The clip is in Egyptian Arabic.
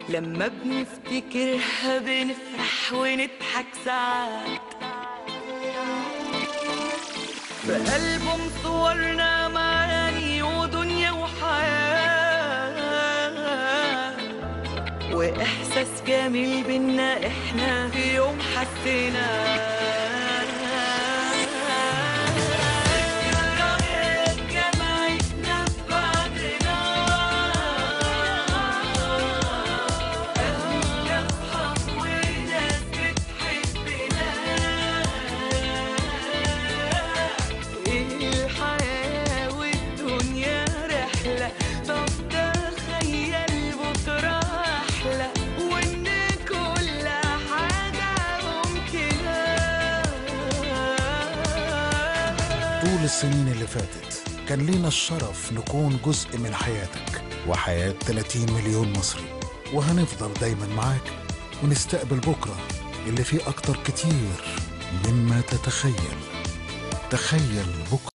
لما بنفتكرها بنفرح ونضحك ساعات في ألبوم صورنا معاني ودنيا وحياة وإحساس جميل بينا إحنا في يوم حسيناه جمعتنا في بعضنا أهلنا أصحاب وناس بتحبنا الحياة والدنيا رحلة طب تخيل بكرة أحلى وإن كل حاجة ممكنة طول السنين اللي فاتت كان لينا الشرف نكون جزء من حياتك وحياة 30 مليون مصري وهنفضل دايما معاك ونستقبل بكرة اللي فيه أكتر كتير مما تتخيل تخيل بكرة